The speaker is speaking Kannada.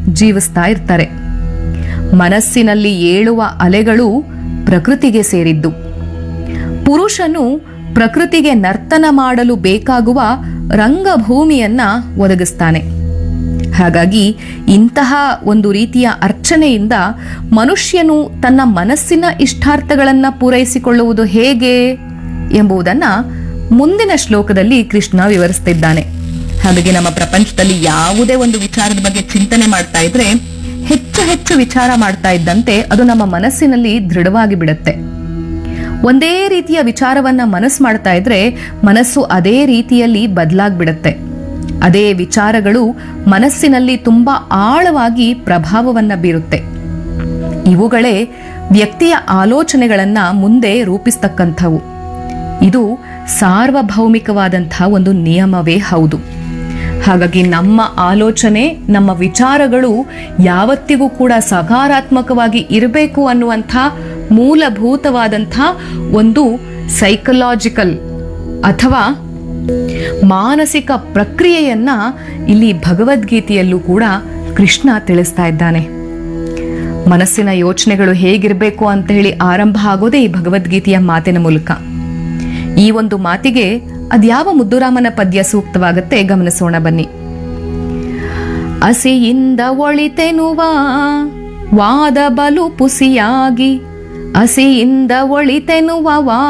ಜೀವಿಸ್ತಾ ಇರ್ತಾರೆ ಮನಸ್ಸಿನಲ್ಲಿ ಏಳುವ ಅಲೆಗಳು ಪ್ರಕೃತಿಗೆ ಸೇರಿದ್ದು ಪುರುಷನು ಪ್ರಕೃತಿಗೆ ನರ್ತನ ಮಾಡಲು ಬೇಕಾಗುವ ರಂಗಭೂಮಿಯನ್ನ ಒದಗಿಸ್ತಾನೆ ಹಾಗಾಗಿ ಇಂತಹ ಒಂದು ರೀತಿಯ ಅರ್ಚನೆಯಿಂದ ಮನುಷ್ಯನು ತನ್ನ ಮನಸ್ಸಿನ ಇಷ್ಟಾರ್ಥಗಳನ್ನ ಪೂರೈಸಿಕೊಳ್ಳುವುದು ಹೇಗೆ ಎಂಬುದನ್ನ ಮುಂದಿನ ಶ್ಲೋಕದಲ್ಲಿ ಕೃಷ್ಣ ವಿವರಿಸ್ತಿದ್ದಾನೆ ಹಾಗಾಗಿ ನಮ್ಮ ಪ್ರಪಂಚದಲ್ಲಿ ಯಾವುದೇ ಒಂದು ವಿಚಾರದ ಬಗ್ಗೆ ಚಿಂತನೆ ಮಾಡ್ತಾ ಇದ್ರೆ ಹೆಚ್ಚು ಹೆಚ್ಚು ವಿಚಾರ ಮಾಡ್ತಾ ಇದ್ದಂತೆ ಅದು ನಮ್ಮ ಮನಸ್ಸಿನಲ್ಲಿ ದೃಢವಾಗಿ ಬಿಡುತ್ತೆ ಒಂದೇ ರೀತಿಯ ವಿಚಾರವನ್ನ ಮನಸ್ಸು ಮಾಡ್ತಾ ಇದ್ರೆ ಮನಸ್ಸು ಅದೇ ರೀತಿಯಲ್ಲಿ ಬದಲಾಗ್ಬಿಡುತ್ತೆ ಅದೇ ವಿಚಾರಗಳು ಮನಸ್ಸಿನಲ್ಲಿ ತುಂಬಾ ಆಳವಾಗಿ ಪ್ರಭಾವವನ್ನ ಬೀರುತ್ತೆ ಇವುಗಳೇ ವ್ಯಕ್ತಿಯ ಆಲೋಚನೆಗಳನ್ನ ಮುಂದೆ ರೂಪಿಸ್ತಕ್ಕಂಥವು ಇದು ಸಾರ್ವಭೌಮಿಕವಾದಂತಹ ಒಂದು ನಿಯಮವೇ ಹೌದು ಹಾಗಾಗಿ ನಮ್ಮ ಆಲೋಚನೆ ನಮ್ಮ ವಿಚಾರಗಳು ಯಾವತ್ತಿಗೂ ಕೂಡ ಸಕಾರಾತ್ಮಕವಾಗಿ ಇರಬೇಕು ಅನ್ನುವಂಥ ಮೂಲಭೂತವಾದಂಥ ಒಂದು ಸೈಕಲಾಜಿಕಲ್ ಅಥವಾ ಮಾನಸಿಕ ಪ್ರಕ್ರಿಯೆಯನ್ನ ಇಲ್ಲಿ ಭಗವದ್ಗೀತೆಯಲ್ಲೂ ಕೂಡ ಕೃಷ್ಣ ತಿಳಿಸ್ತಾ ಇದ್ದಾನೆ ಮನಸ್ಸಿನ ಯೋಚನೆಗಳು ಹೇಗಿರಬೇಕು ಅಂತ ಹೇಳಿ ಆರಂಭ ಆಗೋದೇ ಈ ಭಗವದ್ಗೀತೆಯ ಮಾತಿನ ಮೂಲಕ ಈ ಒಂದು ಮಾತಿಗೆ ಅದ್ಯಾವ ಮುದ್ದುರಾಮನ ಪದ್ಯ ಸೂಕ್ತವಾಗತ್ತೆ ಗಮನಿಸೋಣ ಬನ್ನಿ ಅಸಿಯಿಂದ ಒಳಿತೆನುವ ವಾದ ಬಲು ಪುಸಿಯಾಗಿ ಅಸಿಯಿಂದ ಒಳಿತೆನುವ ವಾ